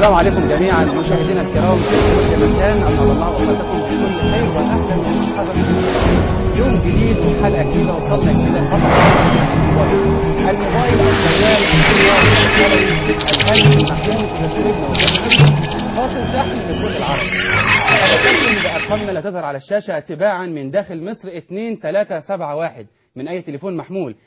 السلام عليكم جميعا مشاهدينا الكرام في كل مكان أسعد الله أوقاتكم بكل خير وأهلا ومرحبا بكم يوم جديد وحلقة جديدة وصلنا كده الموبايل الموبايل الجوال الهاتف المحمول إذا سرقنا وجدنا فاصل شحن لكل العرب أذكركم بأرقامنا لا تظهر على الشاشة تباعا من داخل مصر 2371 من أي تليفون محمول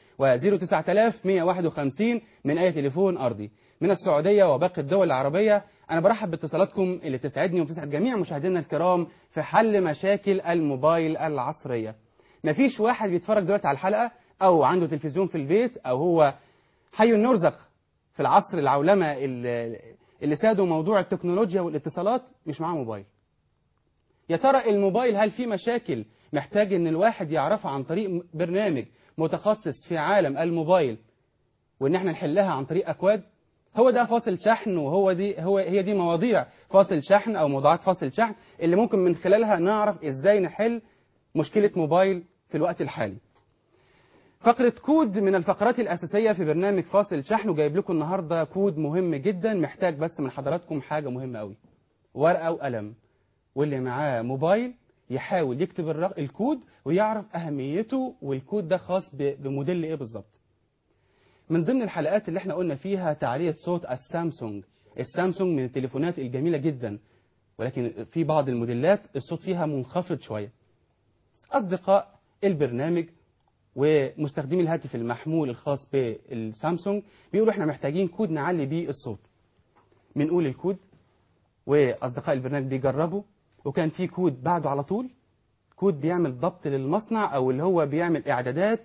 و09151 من أي تليفون أرضي من السعودية وباقي الدول العربية أنا برحب باتصالاتكم اللي تسعدني وتسعد جميع مشاهدينا الكرام في حل مشاكل الموبايل العصرية مفيش واحد بيتفرج دلوقتي على الحلقة أو عنده تلفزيون في البيت أو هو حي نرزق في العصر العولمة اللي اللي سادوا موضوع التكنولوجيا والاتصالات مش معاه موبايل يا ترى الموبايل هل في مشاكل محتاج ان الواحد يعرفها عن طريق برنامج متخصص في عالم الموبايل وان احنا نحلها عن طريق اكواد هو ده فاصل شحن وهو دي هو هي دي مواضيع فاصل شحن او موضوعات فاصل شحن اللي ممكن من خلالها نعرف ازاي نحل مشكلة موبايل في الوقت الحالي فقرة كود من الفقرات الأساسية في برنامج فاصل شحن وجايب لكم النهاردة كود مهم جدا محتاج بس من حضراتكم حاجة مهمة قوي ورقة وقلم واللي معاه موبايل يحاول يكتب الرق... الكود ويعرف أهميته والكود ده خاص ب... بموديل إيه بالظبط من ضمن الحلقات اللي احنا قلنا فيها تعرية صوت السامسونج السامسونج من التليفونات الجميلة جدا ولكن في بعض الموديلات الصوت فيها منخفض شوية أصدقاء البرنامج ومستخدمي الهاتف المحمول الخاص بالسامسونج بيقولوا احنا محتاجين كود نعلي بيه الصوت بنقول الكود واصدقاء البرنامج بيجربوا وكان في كود بعده على طول كود بيعمل ضبط للمصنع او اللي هو بيعمل اعدادات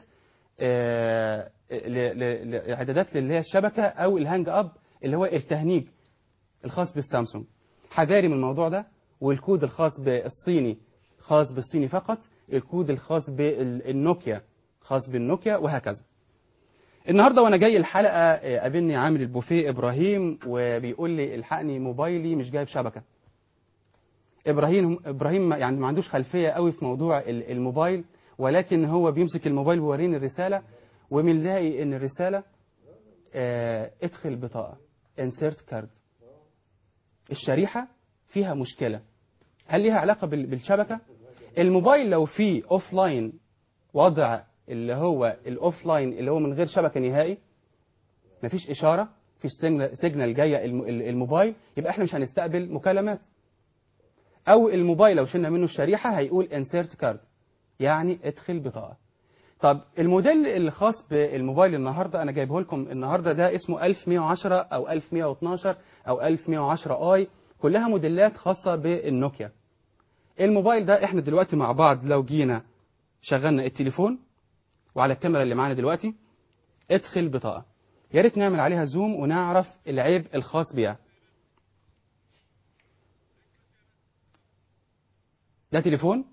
آه اعدادات اللي هي الشبكه او الهانج اب اللي هو التهنيج الخاص بالسامسونج حذاري من الموضوع ده والكود الخاص بالصيني خاص بالصيني فقط الكود الخاص بالنوكيا خاص بالنوكيا وهكذا النهارده وانا جاي الحلقه قابلني عامل البوفيه ابراهيم وبيقول لي الحقني موبايلي مش جايب شبكه ابراهيم ابراهيم يعني ما عندوش خلفيه قوي في موضوع الموبايل ولكن هو بيمسك الموبايل ويوريني الرساله وبنلاقي ان الرساله اه ادخل بطاقه انسيرت كارد الشريحه فيها مشكله هل ليها علاقه بالشبكه الموبايل لو فيه اوف لاين وضع اللي هو الاوف لاين اللي هو من غير شبكه نهائي مفيش اشاره في سيجنال جايه الموبايل يبقى احنا مش هنستقبل مكالمات او الموبايل لو شلنا منه الشريحه هيقول انسيرت كارد يعني ادخل بطاقه طب الموديل اللي خاص بالموبايل النهارده انا جايبه لكم النهارده ده اسمه 1110 او 1112 او 1110 اي كلها موديلات خاصه بالنوكيا الموبايل ده احنا دلوقتي مع بعض لو جينا شغلنا التليفون وعلى الكاميرا اللي معانا دلوقتي ادخل بطاقة يا ريت نعمل عليها زوم ونعرف العيب الخاص بيها ده تليفون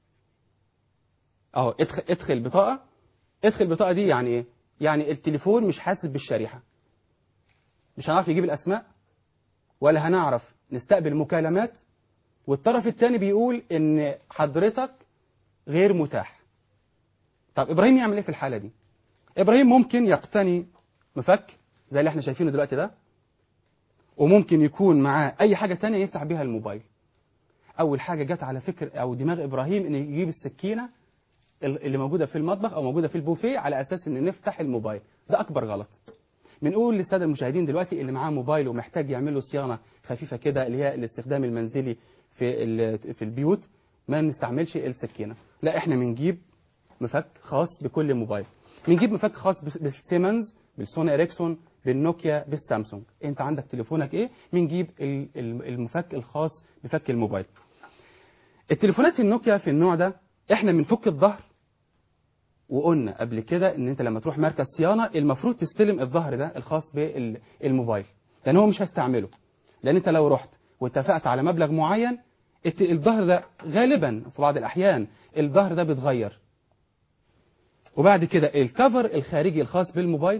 اهو ادخل, ادخل بطاقة ادخل بطاقة دي يعني ايه يعني التليفون مش حاسس بالشريحة مش هنعرف نجيب الاسماء ولا هنعرف نستقبل مكالمات والطرف الثاني بيقول ان حضرتك غير متاح طب ابراهيم يعمل ايه في الحاله دي ابراهيم ممكن يقتني مفك زي اللي احنا شايفينه دلوقتي ده وممكن يكون معاه اي حاجه تانية يفتح بيها الموبايل اول حاجه جت على فكر او دماغ ابراهيم ان يجيب السكينه اللي موجوده في المطبخ او موجوده في البوفيه على اساس ان نفتح الموبايل ده اكبر غلط بنقول للساده المشاهدين دلوقتي اللي معاه موبايل ومحتاج يعمل له صيانه خفيفه كده اللي هي الاستخدام المنزلي في في البيوت ما نستعملش السكينه لا احنا بنجيب مفك خاص بكل موبايل بنجيب مفك خاص بالسيمنز بالسوني اريكسون بالنوكيا بالسامسونج انت عندك تليفونك ايه بنجيب المفك الخاص بفك الموبايل التليفونات النوكيا في النوع ده احنا بنفك الظهر وقلنا قبل كده ان انت لما تروح مركز صيانه المفروض تستلم الظهر ده الخاص بالموبايل لان هو مش هيستعمله لان انت لو رحت واتفقت على مبلغ معين الظهر ده غالبا في بعض الأحيان الظهر ده بيتغير وبعد كده الكفر الخارجي الخاص بالموبايل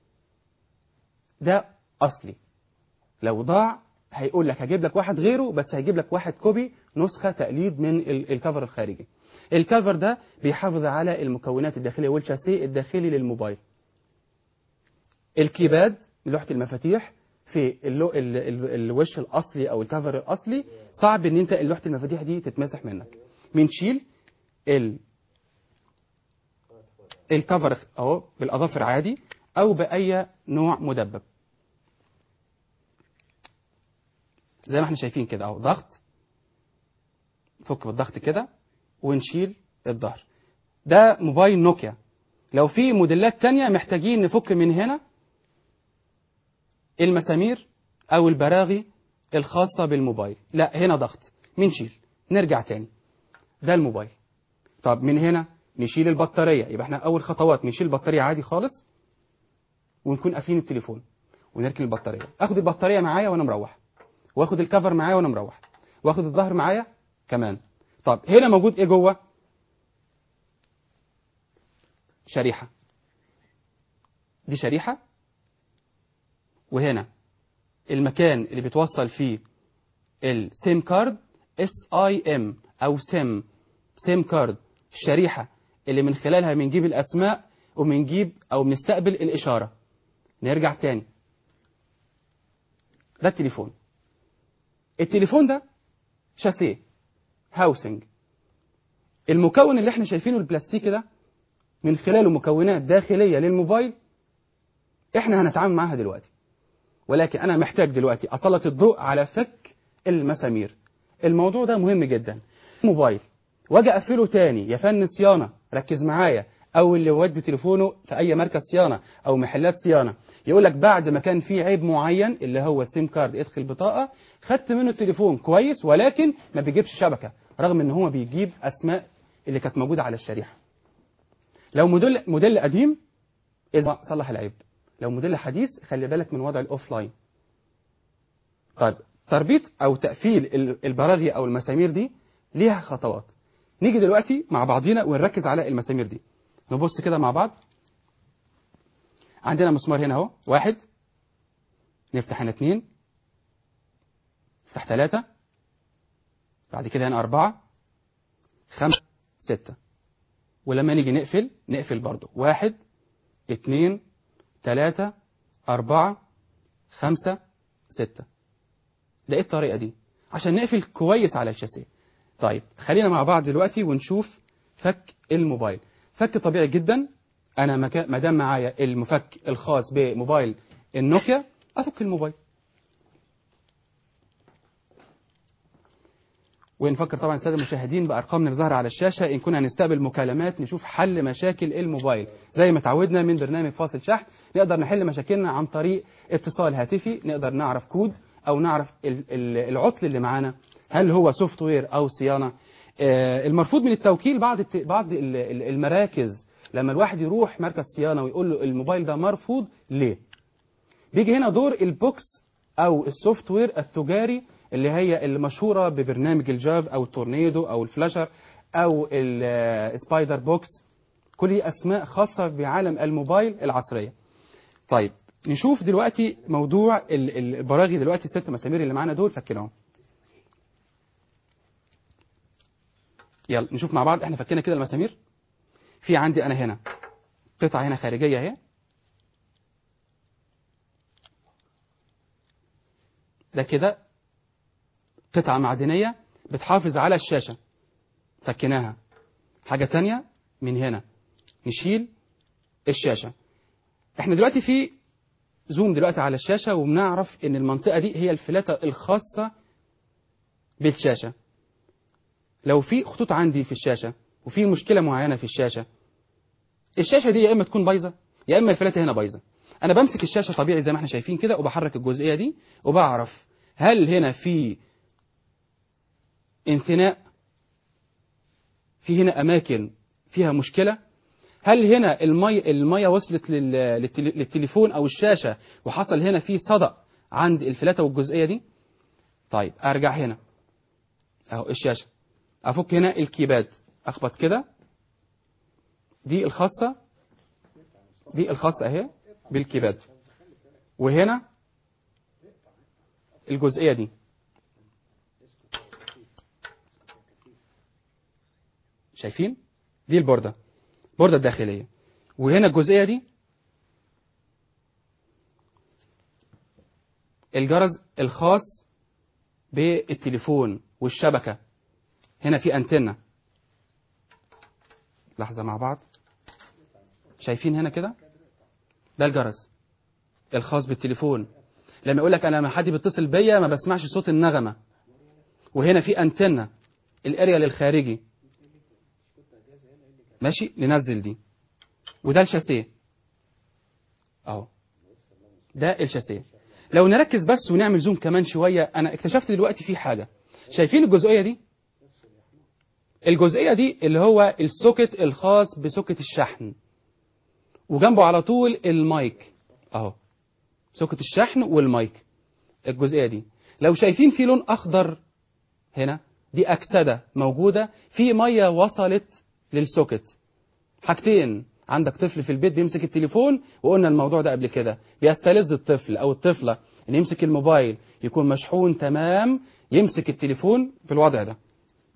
ده أصلي لو ضاع هيقول لك هجيب لك واحد غيره بس هيجيب لك واحد كوبي نسخة تقليد من الكفر الخارجي الكفر ده بيحافظ على المكونات الداخلية والشاسيه الداخلي للموبايل الكيباد لوحة المفاتيح في اللو ال ال الوش الاصلي او الكفر الاصلي صعب ان انت لوحه المفاتيح دي تتمسح منك بنشيل ال الكفر اهو بالاظافر عادي او باي نوع مدبب زي ما احنا شايفين كده اهو ضغط فك بالضغط كده ونشيل الظهر ده موبايل نوكيا لو في موديلات تانية محتاجين نفك من هنا المسامير او البراغي الخاصة بالموبايل لا هنا ضغط بنشيل نرجع تاني ده الموبايل طب من هنا نشيل البطارية يبقى احنا اول خطوات نشيل البطارية عادي خالص ونكون قافلين التليفون ونركن البطارية اخد البطارية معايا وانا مروح واخد الكفر معايا وانا مروح واخد الظهر معايا كمان طب هنا موجود ايه جوه شريحة دي شريحة وهنا المكان اللي بيتوصل فيه السيم كارد اس اي ام او سيم سيم كارد الشريحة اللي من خلالها بنجيب الاسماء وبنجيب او بنستقبل الاشارة نرجع تاني ده التليفون التليفون ده شاسيه هاوسنج المكون اللي احنا شايفينه البلاستيكي ده من خلاله مكونات داخلية للموبايل احنا هنتعامل معاها دلوقتي ولكن انا محتاج دلوقتي اسلط الضوء على فك المسامير الموضوع ده مهم جدا موبايل واجي اقفله تاني يا فن صيانه ركز معايا او اللي ودي تليفونه في اي مركز صيانه او محلات صيانه يقول لك بعد ما كان في عيب معين اللي هو السيم كارد ادخل بطاقه خدت منه التليفون كويس ولكن ما بيجيبش شبكه رغم ان هو بيجيب اسماء اللي كانت موجوده على الشريحه لو موديل موديل قديم اذا صلح العيب لو موديل حديث خلي بالك من وضع الاوف لاين طيب تربيط او تقفيل ال- البراغي او المسامير دي ليها خطوات نيجي دلوقتي مع بعضينا ونركز على المسامير دي نبص كده مع بعض عندنا مسمار هنا اهو واحد نفتح هنا اتنين نفتح تلاتة بعد كده هنا أربعة خمسة ستة ولما نيجي نقفل نقفل برضو واحد اتنين تلاتة أربعة خمسة ستة ده ايه الطريقة دي عشان نقفل كويس على الشاسيه طيب خلينا مع بعض دلوقتي ونشوف فك الموبايل فك طبيعي جدا انا مكا... ما دام معايا المفك الخاص بموبايل النوكيا افك الموبايل ونفكر طبعا الساده المشاهدين بارقامنا اللي ظاهره على الشاشه ان كنا هنستقبل مكالمات نشوف حل مشاكل الموبايل زي ما تعودنا من برنامج فاصل شحن نقدر نحل مشاكلنا عن طريق اتصال هاتفي نقدر نعرف كود او نعرف ال- ال- العطل اللي معانا هل هو سوفت وير او صيانه آه، المرفوض من التوكيل بعض الت- بعض ال- ال- المراكز لما الواحد يروح مركز صيانه ويقول له الموبايل ده مرفوض ليه بيجي هنا دور البوكس او السوفت وير التجاري اللي هي المشهوره ببرنامج الجاف او التورنيدو او الفلاشر او السبايدر بوكس كل دي اسماء خاصه بعالم الموبايل العصريه طيب نشوف دلوقتي موضوع ال- ال- البراغي دلوقتي الست مسامير اللي معانا دول فكناهم يلا نشوف مع بعض احنا فكينا كده المسامير في عندي انا هنا قطعه هنا خارجيه اهي ده كده قطعة معدنية بتحافظ على الشاشة فكناها حاجة تانية من هنا نشيل الشاشة احنا دلوقتي في زوم دلوقتي على الشاشة وبنعرف ان المنطقة دي هي الفلاتة الخاصة بالشاشة لو في خطوط عندي في الشاشة وفي مشكلة معينة في الشاشة الشاشة دي يا اما تكون بايظة يا اما الفلاتة هنا بايظة انا بمسك الشاشة طبيعي زي ما احنا شايفين كده وبحرك الجزئية دي وبعرف هل هنا في انثناء في هنا اماكن فيها مشكله هل هنا المي الميه وصلت لل- للتل- للتليفون او الشاشه وحصل هنا في صدأ عند الفلاته والجزئيه دي طيب ارجع هنا اهو الشاشه افك هنا الكيباد اخبط كده دي الخاصه دي الخاصه اهي بالكيباد وهنا الجزئيه دي شايفين دي البوردة البوردة الداخلية وهنا الجزئية دي الجرس الخاص بالتليفون والشبكة هنا في أنتنة لحظة مع بعض شايفين هنا كده ده الجرس الخاص بالتليفون لما يقول لك انا لما حد بيتصل بيا ما بسمعش صوت النغمه وهنا في انتنه الاريال الخارجي ماشي ننزل دي وده الشاسيه اهو ده الشاسيه لو نركز بس ونعمل زوم كمان شويه انا اكتشفت دلوقتي في حاجه شايفين الجزئيه دي الجزئيه دي اللي هو السوكت الخاص بسوكت الشحن وجنبه على طول المايك اهو سوكت الشحن والمايك الجزئيه دي لو شايفين في لون اخضر هنا دي اكسده موجوده في ميه وصلت للسوكت حاجتين عندك طفل في البيت بيمسك التليفون وقلنا الموضوع ده قبل كده بيستلذ الطفل او الطفله ان يمسك الموبايل يكون مشحون تمام يمسك التليفون في الوضع ده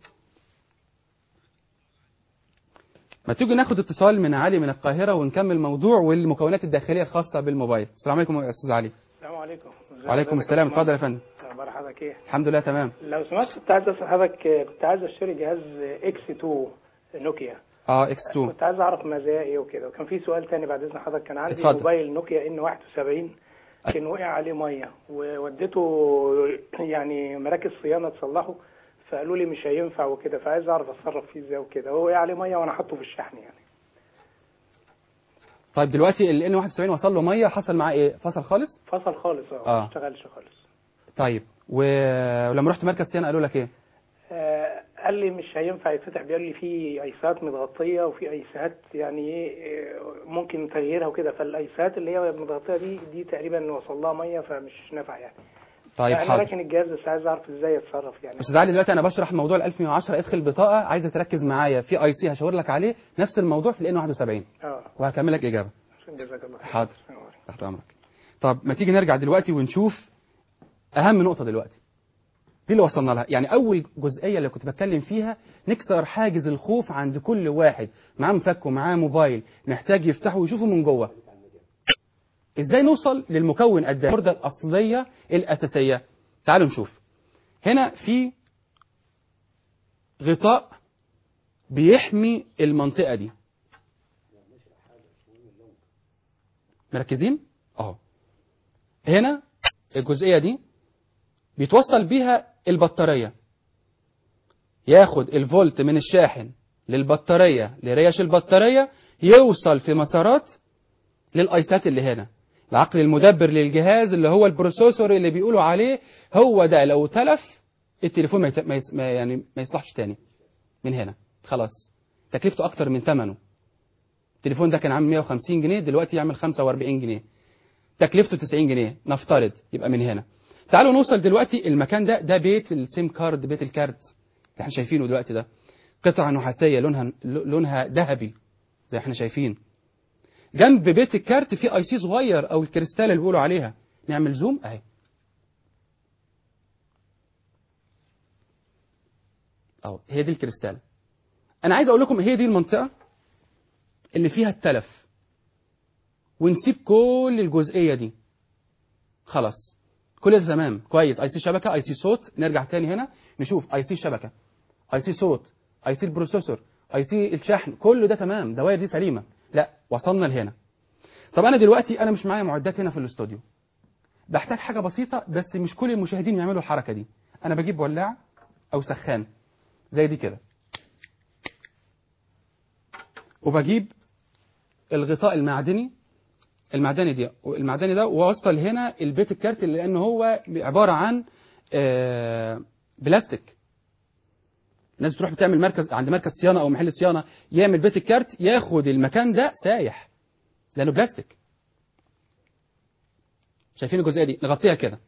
ما تيجي ناخد اتصال من علي من القاهرة ونكمل الموضوع والمكونات الداخلية الخاصة بالموبايل السلام عليكم يا أستاذ علي السلام عليكم وعليكم السلام اتفضل يا فندم اخبار حضرتك ايه الحمد لله تمام لو سمحت كنت عايز اسال حضرتك كنت عايز اشتري جهاز اكس 2 نوكيا اه اكس 2 كنت عايز اعرف مزايا ايه وكده وكان في سؤال تاني بعد اذن حضرتك كان عندي اتفضل. موبايل نوكيا ان 71 كان وقع عليه ميه ووديته يعني مراكز صيانه تصلحه فقالوا لي مش هينفع وكده فعايز اعرف اتصرف فيه ازاي وكده هو وقع عليه ميه وانا حاطه في الشحن يعني طيب دلوقتي ال N71 وصل له ميه حصل معاه ايه فصل خالص فصل خالص اه آه. ما اشتغلش خالص طيب و- ولما رحت مركز صيانه قالوا لك ايه آه، قال لي مش هينفع يتفتح بيقول لي في ايسات متغطيه وفي ايسات يعني ايه آه، ممكن تغييرها وكده فالايسات اللي هي متغطيه دي دي تقريبا وصل لها ميه فمش نافع يعني طيب انا حاضر راكن الجهاز بس عايز اعرف ازاي اتصرف يعني استاذ علي دلوقتي انا بشرح موضوع ال 1110 ادخل بطاقه عايزك تركز معايا في اي سي هشاور لك عليه نفس الموضوع في ال N71 اه وهكمل لك اجابه عشان جزاك الله خير حاضر. السلام عليكم. تحت امرك طب ما تيجي نرجع دلوقتي ونشوف اهم نقطه دلوقتي دي اللي وصلنا لها يعني اول جزئيه اللي كنت بتكلم فيها نكسر حاجز الخوف عند كل واحد معاه مفك ومعاه موبايل محتاج يفتحه ويشوفه من جوه ازاي نوصل للمكون قد البورده الاصليه الاساسيه تعالوا نشوف هنا في غطاء بيحمي المنطقه دي مركزين اهو هنا الجزئيه دي بيتوصل بيها البطاريه ياخد الفولت من الشاحن للبطاريه لريش البطاريه يوصل في مسارات للايسات اللي هنا العقل المدبر للجهاز اللي هو البروسيسور اللي بيقولوا عليه هو ده لو تلف التليفون ما, يت... ما, يس... ما يعني ما يصلحش تاني من هنا خلاص تكلفته اكتر من ثمنه التليفون ده كان عامل 150 جنيه دلوقتي يعمل 45 جنيه تكلفته 90 جنيه نفترض يبقى من هنا تعالوا نوصل دلوقتي المكان ده ده بيت السيم كارد بيت الكارت اللي احنا شايفينه دلوقتي ده قطعة نحاسية لونها لونها ذهبي زي احنا شايفين جنب بيت الكارت في اي سي صغير او الكريستال اللي بيقولوا عليها نعمل زوم اهي اهو هي دي الكريستال انا عايز اقول لكم هي دي المنطقة اللي فيها التلف ونسيب كل الجزئية دي خلاص كل ده تمام كويس اي سي شبكة اي سي صوت نرجع تاني هنا نشوف اي سي شبكة اي سي صوت اي سي البروسيسور اي سي الشحن كل ده تمام دوائر دي سليمة لا وصلنا لهنا طب انا دلوقتي انا مش معايا معدات هنا في الاستوديو بحتاج حاجة بسيطة بس مش كل المشاهدين يعملوا الحركة دي انا بجيب ولاعة او سخان زي دي كده وبجيب الغطاء المعدني المعدني دي المعدني ده واوصل هنا البيت الكارت لان هو عباره عن آه، بلاستيك الناس بتروح بتعمل مركز عند مركز صيانه او محل صيانه يعمل بيت الكارت ياخد المكان ده سايح لانه بلاستيك شايفين الجزئيه دي نغطيها كده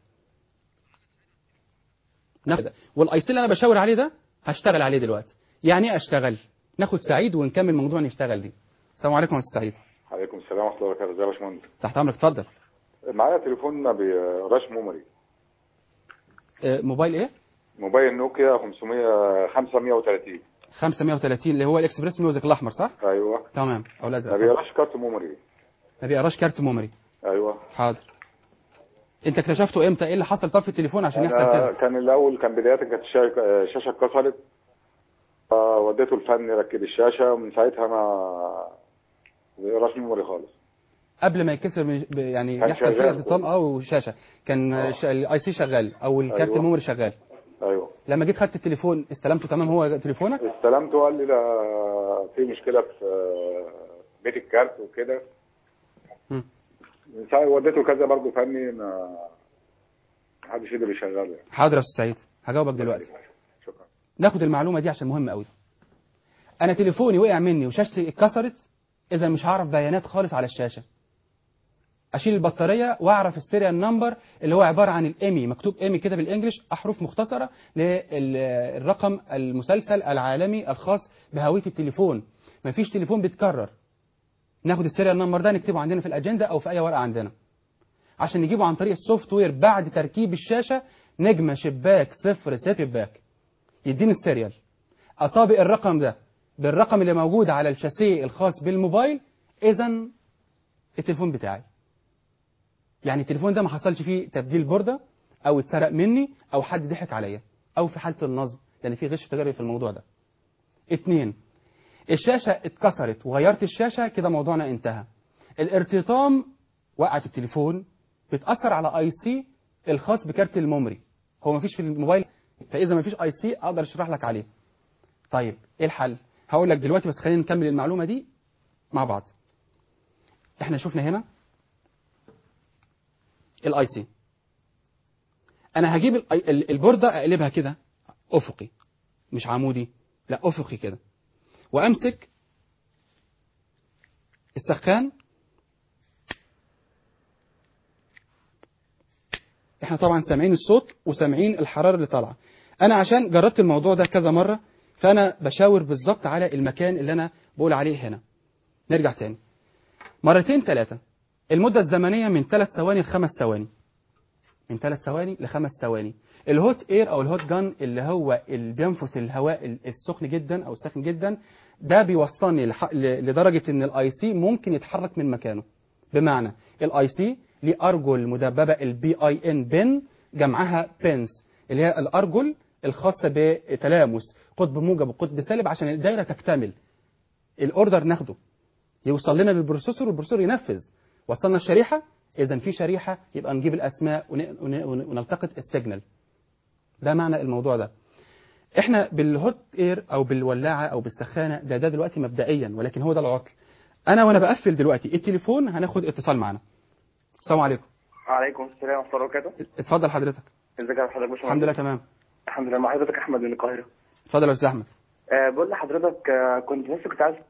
ناخد والاي سي اللي انا بشاور عليه ده هشتغل عليه دلوقتي يعني ايه اشتغل ناخد سعيد ونكمل موضوع نشتغل دي السلام عليكم يا استاذ سعيد عليكم السلام ورحمه الله وبركاته ازي يا باشمهندس تحت امرك اتفضل معايا تليفون ما بيقراش ميموري آه، موبايل ايه موبايل نوكيا 500 530 530 اللي هو الاكسبريس ميوزك الاحمر صح ايوه تمام او ما الازرق بيقراش كارت ميموري ما بيقراش كارت ميموري ايوه حاضر انت اكتشفته امتى ايه اللي حصل طب في التليفون عشان يحصل أنا كده كان الاول كان بدايه كانت الشا- الشاشه اتكسرت وديته الفني ركب الشاشه ومن ساعتها ما راس ميموري خالص قبل ما يتكسر من- ب- يعني كان يحصل فيه شغال. ارتطام او شاشه كان آه. ش- الاي سي شغال او الكارت أيوة. الميموري شغال ايوه لما جيت خدت التليفون استلمته تمام هو تليفونك استلمته وقال لي لا في مشكله في بيت الكارت وكده مم. من ساعه وديته كذا برضه فني ما محدش قدر يشغله يعني. حاضر يا استاذ سعيد هجاوبك دلوقتي شكرا ناخد المعلومه دي عشان مهمه قوي انا تليفوني وقع مني وشاشتي اتكسرت اذا مش هعرف بيانات خالص على الشاشه اشيل البطاريه واعرف السيريال نمبر اللي هو عباره عن الايمي مكتوب ايمي كده بالانجلش احرف مختصره للرقم المسلسل العالمي الخاص بهويه التليفون مفيش تليفون بيتكرر ناخد السيريال نمبر ده نكتبه عندنا في الاجنده او في اي ورقه عندنا عشان نجيبه عن طريق السوفت وير بعد تركيب الشاشه نجمه شباك صفر ست باك يديني السيريال اطابق الرقم ده بالرقم اللي موجود على الشاسيه الخاص بالموبايل اذا التليفون بتاعي يعني التليفون ده ما حصلش فيه تبديل بوردة او اتسرق مني او حد ضحك عليا او في حالة النصب لان في غش تجاري في الموضوع ده اتنين الشاشة اتكسرت وغيرت الشاشة كده موضوعنا انتهى الارتطام وقعت التليفون بتأثر على اي سي الخاص بكارت الميموري هو مفيش في الموبايل فاذا مفيش اي سي اقدر اشرح لك عليه طيب ايه الحل هقول لك دلوقتي بس خلينا نكمل المعلومة دي مع بعض احنا شفنا هنا الاي سي انا هجيب ال- ال- البوردة اقلبها كده افقي مش عمودي لا افقي كده وامسك السخان احنا طبعا سامعين الصوت وسامعين الحراره اللي طالعه انا عشان جربت الموضوع ده كذا مره فانا بشاور بالظبط على المكان اللي انا بقول عليه هنا نرجع تاني مرتين ثلاثه المده الزمنيه من ثلاث ثواني لخمس ثواني من ثلاث ثواني لخمس ثواني الهوت اير او الهوت جان اللي هو اللي بينفث الهواء ال- السخن جدا او الساخن جدا ده بيوصلني لح- ل- لدرجه ان الاي سي ممكن يتحرك من مكانه بمعنى الاي سي ليه ارجل مدببه البي اي ان بن جمعها بنس اللي هي الارجل الخاصه بتلامس قطب موجب وقطب سالب عشان الدايره تكتمل الاوردر ناخده يوصل لنا للبروسيسور والبروسيسور ينفذ وصلنا الشريحه اذا في شريحه يبقى نجيب الاسماء ون- ون- ون- ونلتقط السيجنال ده معنى الموضوع ده احنا بالهوت اير او بالولاعه او بالسخانه ده ده دلوقتي مبدئيا ولكن هو ده العطل انا وانا بقفل دلوقتي التليفون هناخد اتصال معانا السلام عليكم وعليكم السلام ورحمة الله وبركاته اتفضل حضرتك ازيك يا حضرتك باشمهندس الحمد لله تمام الحمد لله مع حضرتك احمد من القاهرة اتفضل يا استاذ احمد أه بقول لحضرتك أه كنت بس كنت عايز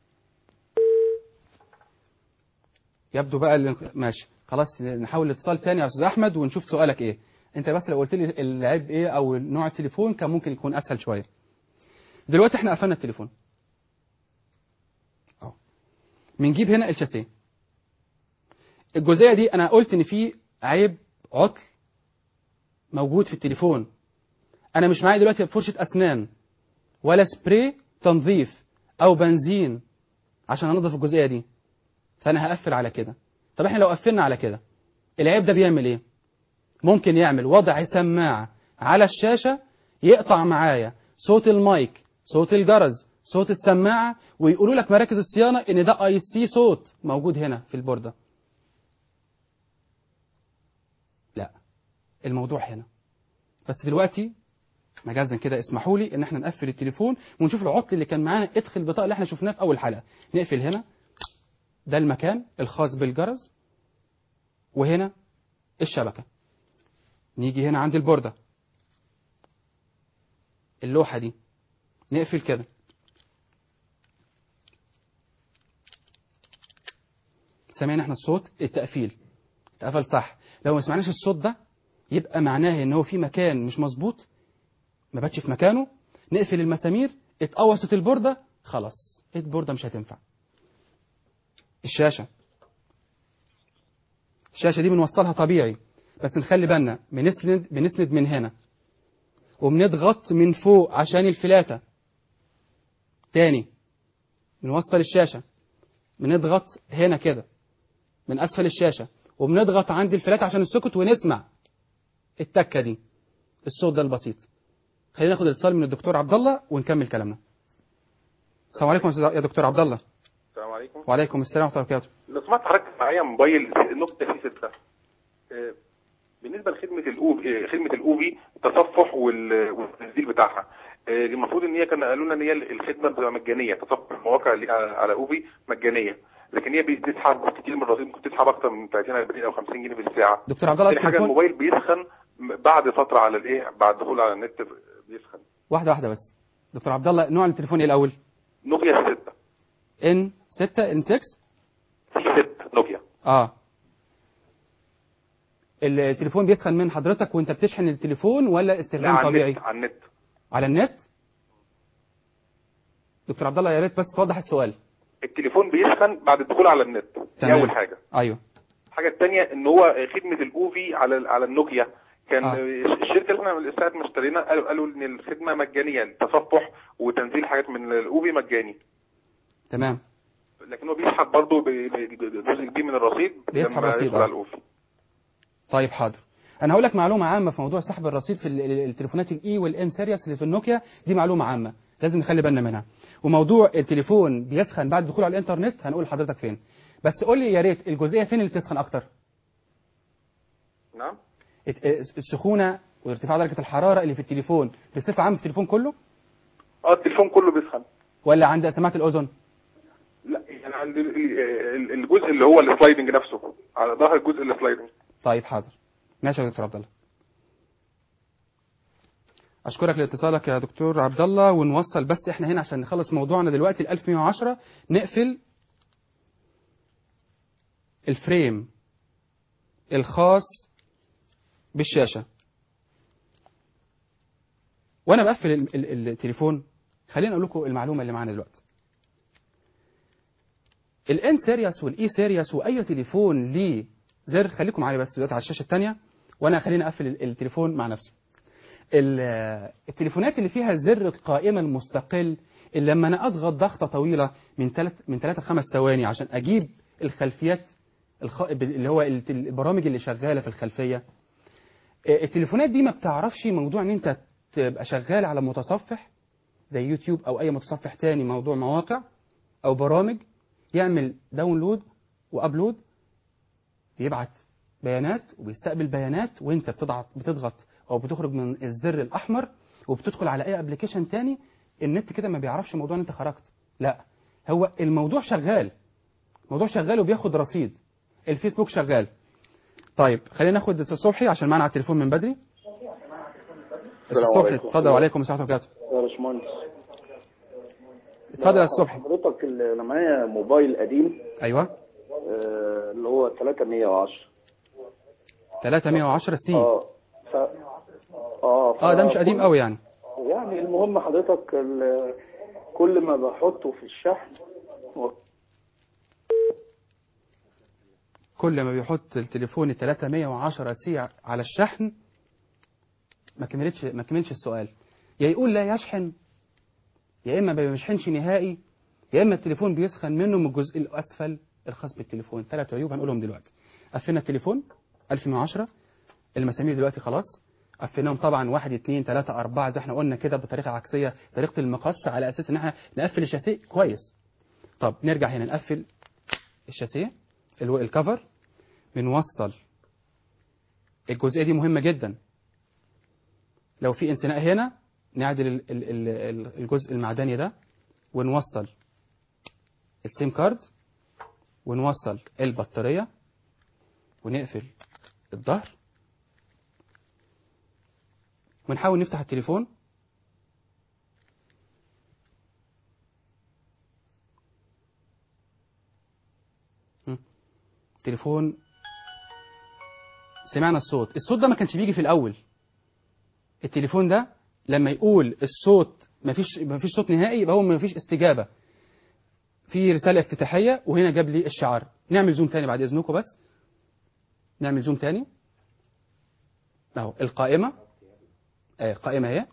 يبدو بقى اللي ماشي خلاص نحاول الاتصال تاني يا استاذ احمد ونشوف سؤالك ايه انت بس لو قلت لي العيب ايه او نوع التليفون كان ممكن يكون اسهل شويه دلوقتي احنا قفلنا التليفون اهو بنجيب هنا الشاسيه الجزئيه دي انا قلت ان في عيب عطل موجود في التليفون انا مش معايا دلوقتي فرشه اسنان ولا سبراي تنظيف او بنزين عشان انظف الجزئيه دي فانا هقفل على كده طب احنا لو قفلنا على كده العيب ده بيعمل ايه ممكن يعمل وضع سماعه على الشاشه يقطع معايا صوت المايك صوت الجرس صوت السماعه ويقولوا لك مراكز الصيانه ان ده اي سي صوت موجود هنا في البورده لا الموضوع هنا بس دلوقتي مجازا كده اسمحوا لي ان احنا نقفل التليفون ونشوف العطل اللي كان معانا ادخل البطاقه اللي احنا شفناه في اول حلقه نقفل هنا ده المكان الخاص بالجرس وهنا الشبكة نيجي هنا عند البوردة اللوحة دي نقفل كده سمعنا احنا الصوت التقفيل اتقفل صح لو ما سمعناش الصوت ده يبقى معناه ان هو في مكان مش مظبوط ما باتش في مكانه نقفل المسامير اتقوصت البوردة خلاص البوردة مش هتنفع الشاشة الشاشة دي بنوصلها طبيعي بس نخلي بالنا بنسند بنسند من هنا وبنضغط من فوق عشان الفلاتة تاني بنوصل الشاشة بنضغط هنا كده من أسفل الشاشة وبنضغط عند الفلات عشان السكت ونسمع التكه دي الصوت ده البسيط خلينا ناخد اتصال من الدكتور عبد الله ونكمل كلامنا السلام عليكم يا دكتور عبد الله السلام عليكم وعليكم السلام ورحمه الله وبركاته لو سمحت حضرتك معايا موبايل نوكيا سي 6 آه، بالنسبه لخدمه الاو آه، خدمه الاوبي التصفح وال- والتنزيل بتاعها آه، المفروض ان هي كان قالوا لنا ان هي الخدمه بتبقى مجانيه تصفح مواقع اللي على اوبي مجانيه لكن هي بتسحب كتير من الرصيد ممكن تسحب اكتر من 30 40 او 50 جنيه في الساعه دكتور عبد الله تاني حاجه التليفون الموبايل بيسخن بعد فتره على الايه بعد دخول على النت بيسخن واحده واحده بس دكتور عبد الله نوع التليفون ايه الاول نوكيا 6 ان 6 ان 6 سي 6 نوكيا اه التليفون بيسخن من حضرتك وانت بتشحن التليفون ولا لا استخدام على طبيعي النت على النت على النت دكتور عبد الله يا ريت بس توضح السؤال التليفون بيسخن بعد الدخول على النت دي تمام. اول حاجه ايوه الحاجه الثانيه ان هو خدمه الاوفي على على النوكيا كان آه. آه. الشركه اللي احنا ساعه ما اشترينا قالوا قالوا ان الخدمه مجانيه التصفح وتنزيل حاجات من الاوفي مجاني تمام لكن هو بيسحب برضه ب- ب- جزء كبير من الرصيد بيسحب لما رصيد، يدخل آه. على الاوفي طيب حاضر انا هقول لك معلومه عامه في موضوع سحب الرصيد في ال- ال- التليفونات الاي والام سيريس اللي في النوكيا دي معلومه عامه لازم نخلي بالنا منها وموضوع التليفون بيسخن بعد الدخول على الانترنت هنقول لحضرتك فين بس قول لي يا ريت الجزئيه فين اللي بتسخن اكتر نعم الت- السخونه وارتفاع درجه الحراره اللي في التليفون بصفه عامه في التليفون كله اه التليفون كله بيسخن ولا عند سماعه الاذن لا يعني عند ال- ال- الجزء اللي هو السلايدنج نفسه على ظهر الجزء السلايدنج طيب حاضر ماشي يا دكتور عبد الله اشكرك لاتصالك يا دكتور عبد الله ونوصل بس احنا هنا عشان نخلص موضوعنا دلوقتي ال 1110 نقفل الفريم الخاص بالشاشه وانا بقفل ال- ال- التليفون خليني اقول لكم المعلومه اللي معانا دلوقتي الان سيريس والاي سيريس واي تليفون ليه زر خليكم معايا بس دلوقتي على الشاشه الثانيه وانا خليني اقفل ال- التليفون مع نفسي ال- التليفونات اللي فيها زر القائمه المستقل اللي لما انا اضغط ضغطه طويله من ثلاث من 3 ل 5 ثواني عشان اجيب الخلفيات الخ... اللي هو الت- البرامج اللي شغاله في الخلفيه آه، التليفونات دي ما بتعرفش موضوع ان انت تبقى شغال على متصفح زي يوتيوب او اي متصفح تاني موضوع مواقع او برامج يعمل داونلود وابلود بيبعت بيانات وبيستقبل بيانات وانت بتضغط بتضغط او بتخرج من الزر الاحمر وبتدخل على اي ابلكيشن تاني النت كده ما بيعرفش موضوع ان انت خرجت لا هو الموضوع شغال الموضوع شغال وبياخد رصيد الفيسبوك شغال طيب خلينا ناخد استاذ صبحي عشان معنا على التليفون من بدري استاذ صبحي عليكم. اتفضل وعليكم السلام ورحمه الله وبركاته يا باشمهندس اتفضل يا استاذ صبحي حضرتك ال- انا معايا موبايل قديم ايوه آه، اللي هو 310 310 سي اه ف... اه اه ده مش ف- قديم قوي يعني يعني المهم حضرتك ال- كل ما بحطه في الشحن و- كل ما بيحط التليفون ال 310 سي على الشحن ما كملتش ما كملش السؤال يا يقول لا يشحن يا اما ما بيشحنش نهائي يا اما التليفون بيسخن منه من الجزء الاسفل الخاص بالتليفون ثلاث عيوب هنقولهم دلوقتي قفلنا التليفون 1110 المسامير دلوقتي خلاص قفلناهم طبعا واحد اثنين ثلاثة أربعة زي احنا قلنا كده بطريقة عكسية طريقة المقص على أساس إن احنا نقفل الشاسيه كويس طب نرجع هنا نقفل الشاسيه الو- الكفر بنوصل الجزئية دي مهمة جدا لو في انثناء هنا نعدل ال- ال- ال- ال- الجزء المعدني ده ونوصل السيم كارد ونوصل البطارية ونقفل الظهر ونحاول نفتح التليفون هم. تليفون سمعنا الصوت الصوت ده ما كانش بيجي في الأول التليفون ده لما يقول الصوت مفيش مفيش صوت نهائي يبقى هو مفيش استجابة في رسالة افتتاحية وهنا جاب لي الشعار نعمل زوم تاني بعد إذنكم بس نعمل زوم تاني اهو القائمة آه قائمة اهي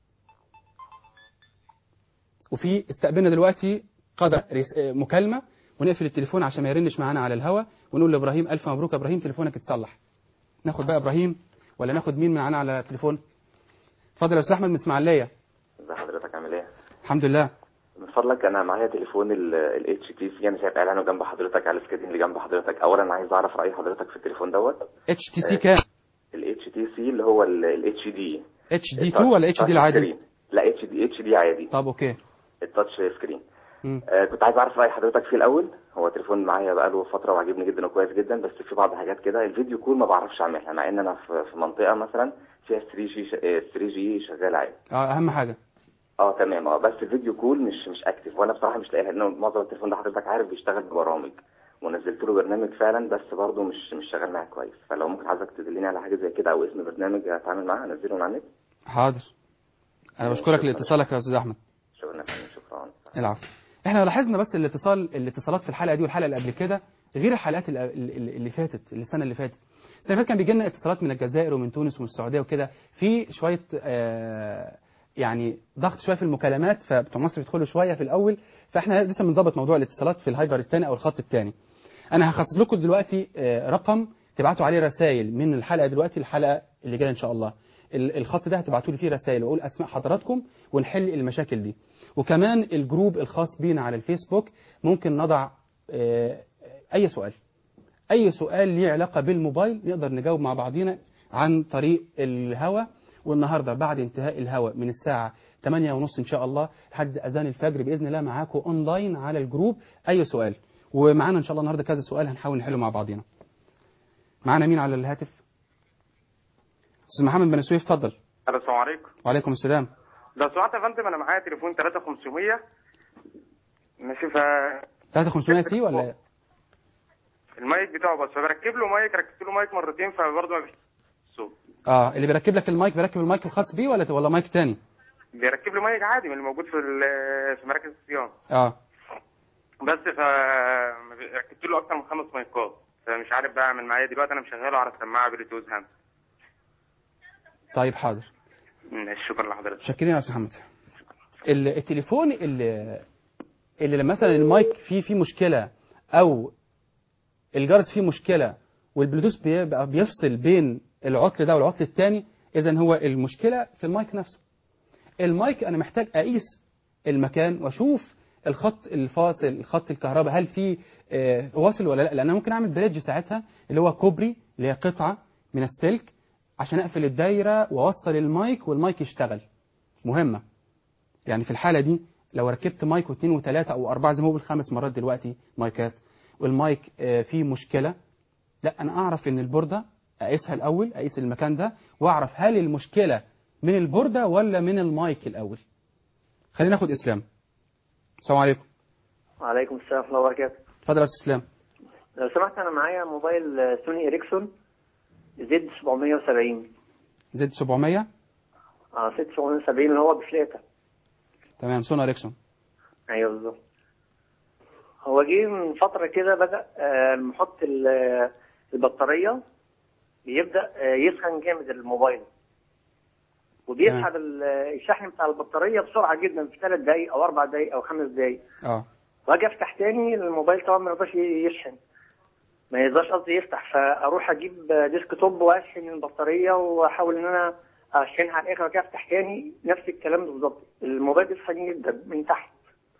وفي استقبلنا دلوقتي قدر رس- آه، مكالمة ونقفل التليفون عشان ما يرنش معانا على الهوا ونقول لابراهيم الف مبروك يا ابراهيم تليفونك اتصلح ناخد بقى ابراهيم ولا ناخد مين معانا على التليفون اتفضل يا استاذ احمد من اسماعيليه ازي حضرتك عامل ايه؟ الحمد لله من فضلك انا معايا تليفون ال اتش تي سي انا شايف اعلانه جنب حضرتك على السكرين اللي جنب حضرتك اولا عايز اعرف راي حضرتك في التليفون دوت اتش تي سي كام الاتش تي سي اللي هو الاتش دي اتش دي 2 ولا اتش دي العادي لا اتش دي اتش دي عادي طب اوكي التاتش سكرين مم. آه كنت عايز اعرف راي حضرتك فيه الاول هو تليفون معايا بقاله فتره وعجبني جدا وكويس جدا بس في بعض الحاجات كده الفيديو كول ما بعرفش اعملها مع ان انا في في منطقه مثلا فيها 3 جي 3 جي شغال عادي اه اهم حاجه اه تمام اه بس الفيديو كول مش مش اكتف وانا بصراحه مش لاقيها لان معظم التليفون ده حضرتك عارف بيشتغل ببرامج ونزلت له برنامج فعلا بس برضه مش مش شغال معايا كويس فلو ممكن حضرتك تدلني على حاجه زي كده او اسم برنامج اتعامل معاه انزله من على النت حاضر انا بشكرك لاتصالك يا استاذ احمد شكرا يا فندم، شكرا العفو احنا لاحظنا بس الاتصال الاتصالات في الحلقه دي والحلقه اللي قبل كده غير الحلقات اللي, اللي اللي فاتت اللي السنه اللي فاتت السنه اللي فاتت كان بيجي لنا اتصالات من الجزائر ومن تونس ومن السعوديه وكده في شويه آه يعني ضغط شويه في المكالمات فبتوع مصر بيدخلوا شويه في الاول فاحنا لسه بنظبط موضوع الاتصالات في الهايبر الثاني او الخط الثاني انا هخصص لكم دلوقتي آه، رقم تبعتوا عليه رسائل من الحلقه دلوقتي الحلقه اللي جايه ان شاء الله ال- الخط ده هتبعتوا لي فيه رسائل واقول اسماء حضراتكم ونحل المشاكل دي وكمان الجروب الخاص بينا على الفيسبوك ممكن نضع آه، اي سؤال اي سؤال ليه علاقه بالموبايل نقدر نجاوب مع بعضينا عن طريق الهوا والنهارده بعد انتهاء الهوا من الساعه 8 ونص ان شاء الله لحد اذان الفجر باذن الله معاكم اونلاين على الجروب اي سؤال ومعانا ان شاء الله النهارده كذا سؤال هنحاول نحله مع بعضينا معانا مين على الهاتف استاذ محمد بن سويف اتفضل الو السلام عليكم وعليكم السلام لو سمحت يا فندم انا معايا تليفون 3500 ماشي ف 3500 سي ولا إيه؟ المايك بتاعه بس فبركب له مايك ركبت له مايك مرتين فبرضه ما بيش الصوت اه اللي بيركب لك المايك بيركب المايك الخاص بيه ولا ولا مايك تاني بيركب له مايك عادي من اللي موجود في ال- في مراكز الصيانه اه بس ف ركبت له اكتر من خمس مايكات فمش عارف بقى اعمل معايا دلوقتي انا مشغله على سماعه بلوتوث هام طيب حاضر ماشي شكرا لحضرتك شاكرين يا استاذ محمد ال- التليفون اللي اللي لما مثلا المايك فيه فيه مشكله او الجرس فيه مشكله والبلوتوث بيبقى بيفصل بين العطل ده والعطل الثاني اذا هو المشكله في المايك نفسه المايك انا محتاج اقيس المكان واشوف الخط الفاصل الخط الكهرباء هل فيه آه، واصل ولا لا لان انا ممكن اعمل بريدج ساعتها اللي هو كوبري اللي هي قطعه من السلك عشان اقفل الدايره واوصل المايك والمايك يشتغل مهمه يعني في الحاله دي لو ركبت مايك واثنين وثلاثه او اربعه زي ما هو بالخمس مرات دلوقتي مايكات والمايك آه، فيه مشكله لا انا اعرف ان البورده اقيسها الاول اقيس المكان ده واعرف هل المشكله من البورده ولا من المايك الاول خلينا ناخد اسلام السلام عليكم وعليكم السلام ورحمة الله وبركاته اتفضل يا استاذ اسلام لو سمحت أنا معايا موبايل سوني إريكسون زد 770 زد 700 اه زد 770 اللي هو بفلاتة تمام سونا اريكسون أيوه بالظبط هو جه من فترة كده بدأ آه، لما نحط ال- البطارية بيبدأ آه، يسخن جامد الموبايل وبيسحب ال- الشحن بتاع البطارية بسرعة جدا في ثلاث دقايق أو أربع دقايق أو خمس دقايق اه واجي افتح تاني الموبايل طبعا ما يرضاش يشحن ما يرضاش قصدي يفتح فاروح اجيب ديسك توب واشحن البطاريه واحاول ان انا اشحنها على الاخر واجي افتح تاني نفس الكلام بالظبط الموبايل بيسخن جدا من تحت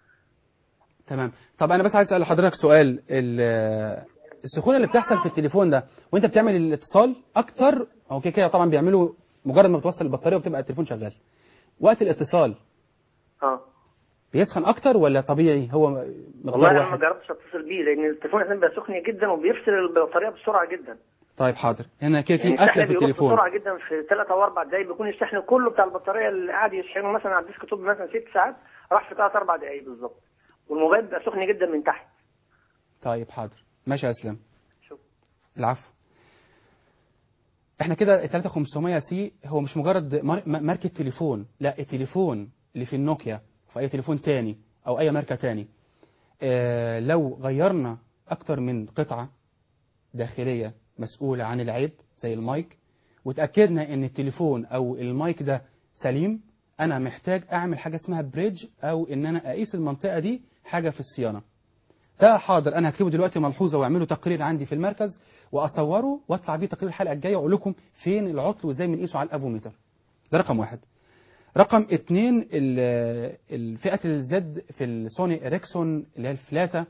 تمام طب انا بس عايز اسال حضرتك سؤال ال- السخونه اللي بتحصل في التليفون ده وانت بتعمل الاتصال اكتر هو كده كده طبعا بيعملوا مجرد ما بتوصل البطاريه وبتبقى التليفون شغال وقت الاتصال اه بيسخن اكتر ولا طبيعي هو والله مقدار انا ما واحد جربتش اتصل بيه لان التليفون اصلا بيبقى سخن جدا وبيفصل البطاريه بسرعه جدا طيب حاضر هنا كده في يعني قفله الشحن في بيروح التليفون بسرعه جدا في ثلاث او اربع دقايق بيكون الشحن كله بتاع البطاريه اللي قاعد يشحنه مثلا على الديسك توب مثلا ست ساعات راح في ثلاث اربع دقايق بالظبط والموبايل بيبقى سخن جدا من تحت طيب حاضر ماشي يا اسلام شكرا. العفو احنا كده ال 3500 سي هو مش مجرد مار- م- ماركة تليفون لا التليفون اللي في النوكيا في اي تليفون تاني او اي ماركة تاني اه لو غيرنا اكتر من قطعة داخلية مسؤولة عن العيب زي المايك وتأكدنا ان التليفون او المايك ده سليم انا محتاج اعمل حاجة اسمها بريدج او ان انا اقيس المنطقة دي حاجة في الصيانة ده حاضر انا هكتبه دلوقتي ملحوظه واعمله تقرير عندي في المركز واصوره واطلع بيه تقرير الحلقه الجايه واقول لكم فين العطل وازاي بنقيسه على الافوميتر ده رقم واحد رقم اتنين ال- الفئه الزد في السوني اريكسون اللي هي الفلاته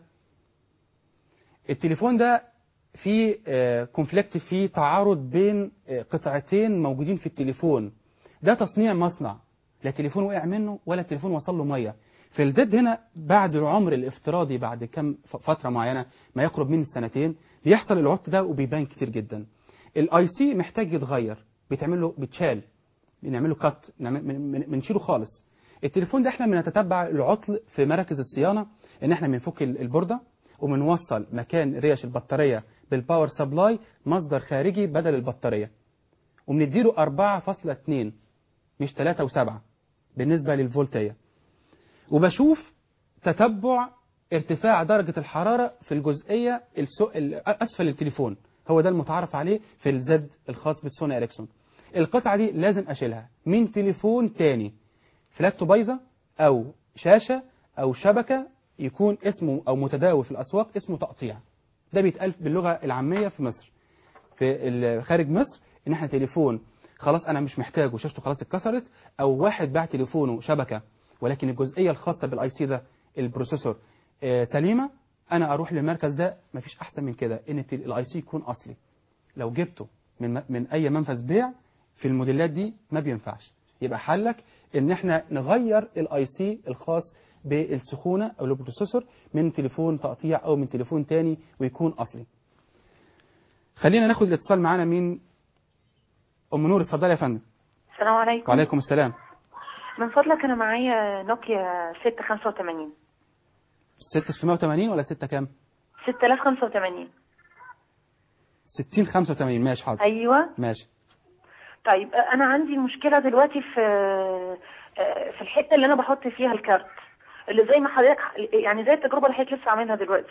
التليفون ده في كونفليكت في تعارض بين آه، قطعتين موجودين في التليفون ده تصنيع مصنع لا تليفون وقع منه ولا التليفون وصل له ميه في الزد هنا بعد العمر الافتراضي بعد كم ف- فتره معينه ما يقرب من سنتين بيحصل العطل ده وبيبان كتير جدا الاي سي محتاج يتغير بيتعمل له بيتشال بنعمل له كات بنشيله خالص التليفون ده احنا بنتتبع العطل في مراكز الصيانه ان احنا بنفك ال- البورده وبنوصل مكان ريش البطاريه بالباور سبلاي مصدر خارجي بدل البطاريه وبنديله 4.2 مش 3 و7 بالنسبه للفولتيه وبشوف تتبع ارتفاع درجة الحرارة في الجزئية السو... أسفل التليفون هو ده المتعارف عليه في الزد الخاص بالسوني اريكسون القطعة دي لازم أشيلها من تليفون تاني فلاتو بايظة أو شاشة أو شبكة يكون اسمه أو متداول في الأسواق اسمه تقطيع ده بيتقال باللغة العامية في مصر في ال- خارج مصر ان احنا تليفون خلاص انا مش محتاجه شاشته خلاص اتكسرت او واحد باع تليفونه شبكه ولكن الجزئيه الخاصه بالاي سي ده البروسيسور آه، سليمه انا اروح للمركز ده مفيش احسن من كده ان الاي سي يكون اصلي لو جبته من من اي منفذ بيع في الموديلات دي ما بينفعش يبقى حلك ان احنا نغير الاي سي الخاص بالسخونه او البروسيسور من تليفون تقطيع او من تليفون تاني ويكون اصلي خلينا ناخد الاتصال معانا مين ام نور اتفضلي يا فندم السلام عليكم وعليكم السلام من فضلك انا معايا نوكيا 685 6680 ولا 6 كام 6085 60 85 ماشي حاضر ايوه ماشي طيب آه، انا عندي مشكله دلوقتي في آه، في الحته اللي انا بحط فيها الكارت اللي زي ما حضرتك يعني زي التجربه اللي حضرتك لسه عاملها دلوقتي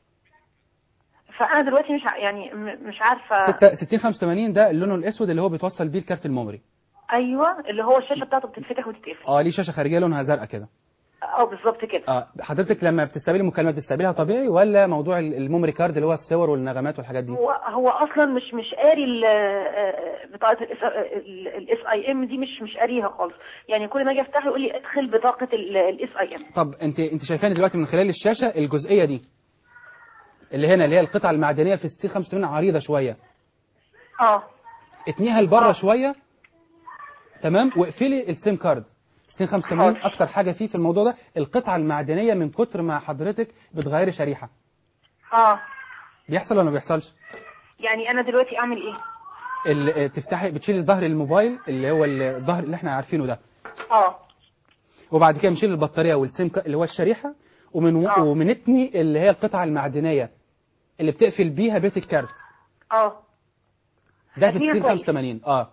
فانا دلوقتي مش ع- يعني م- مش عارفه 6 60 85 ده اللون الاسود اللي هو بيتوصل بيه الكارت الميموري ايوه اللي هو الشاشه بتاعته بتتفتح وتتقفل اه ليه شاشه خارجيه لونها زرقاء كده اه بالظبط كده اه حضرتك لما بتستقبلي مكالمات بتستقبلها طبيعي ولا موضوع ال- الميموري كارد اللي هو الصور والنغمات والحاجات دي هو هو اصلا مش مش قاري ال- آه، بطاقه الاس اي ام دي مش مش قاريها خالص يعني كل ما اجي افتحه يقول لي ادخل بطاقه الاس اي ام طب انت انت شايفاني دلوقتي من خلال الشاشه الجزئيه دي اللي هنا اللي هي القطعه المعدنيه في 60 85 عريضه شويه اه اتنيها لبره شويه تمام واقفلي السيم كارد 285 اكتر حاجه فيه في الموضوع ده القطعه المعدنيه من كتر ما حضرتك بتغيري شريحه اه بيحصل ولا ما بيحصلش يعني انا دلوقتي اعمل ايه ال- تفتحي بتشيلي ظهر الموبايل اللي هو الظهر اللي احنا عارفينه ده اه وبعد كده نشيل البطاريه والسيم كا- اللي هو الشريحه ومن آه. ومنتني اللي هي القطعه المعدنيه اللي بتقفل بيها بيت الكارت اه ده في أتنيها 60 كويس. 85 اه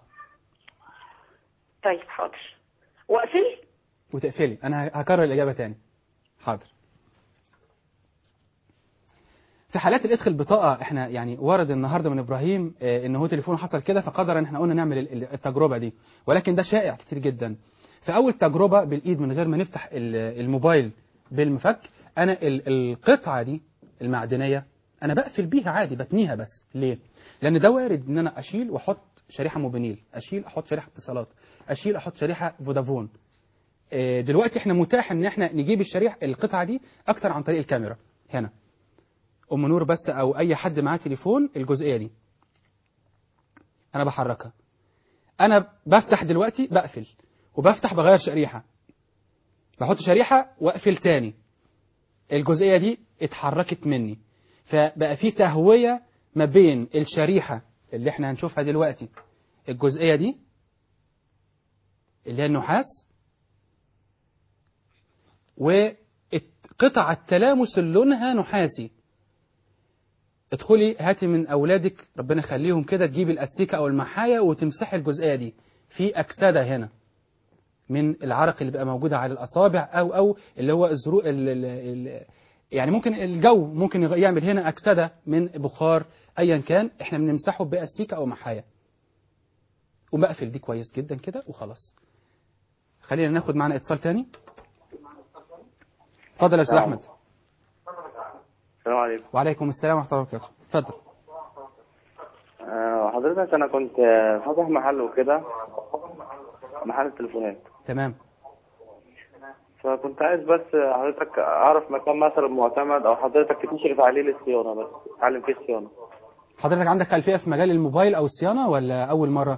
طيب حاضر واقفل وتقفلي انا ه- هكرر الاجابه تاني حاضر في حالات الادخل بطاقه احنا يعني ورد النهارده من ابراهيم آه، ان هو تليفونه حصل كده فقدر ان احنا قلنا نعمل ال- ال- التجربه دي ولكن ده شائع كتير جدا في اول تجربه بالايد من غير ما نفتح ال- الموبايل بالمفك انا ال- القطعه دي المعدنيه انا بقفل بيها عادي بتنيها بس ليه لان ده وارد ان انا اشيل واحط شريحه موبينيل اشيل احط شريحه اتصالات اشيل احط شريحه فودافون آه، دلوقتي احنا متاح ان احنا نجيب الشريحه القطعه دي اكتر عن طريق الكاميرا هنا ام نور بس او اي حد معاه تليفون الجزئيه دي انا بحركها انا بفتح دلوقتي بقفل وبفتح بغير شريحه بحط شريحه واقفل تاني الجزئيه دي اتحركت مني فبقى في تهويه ما بين الشريحه اللي احنا هنشوفها دلوقتي الجزئيه دي اللي هي النحاس وقطع التلامس اللي لونها نحاسي ادخلي هاتي من اولادك ربنا يخليهم كده تجيبي الاستيكه او المحايه وتمسحي الجزئيه دي في اكسده هنا من العرق اللي بيبقى موجوده على الاصابع او او اللي هو الزروق ال ال ال يعني ممكن الجو ممكن يغ- يعمل هنا اكسده من بخار ايا كان احنا بنمسحه باستيكه او محايه وبقفل دي كويس جدا كده وخلاص خلينا ناخد معانا اتصال تاني اتفضل يا استاذ احمد السلام عليكم وعليكم السلام ورحمه الله وبركاته اتفضل آه، حضرتك انا كنت آه، فاتح محل وكده محل تليفونات تمام فكنت عايز بس آه، حضرتك اعرف مكان مثلا معتمد او حضرتك تشرف عليه للصيانه بس اتعلم فيه الصيانه حضرتك عندك خلفيه في مجال الموبايل او الصيانه ولا اول مره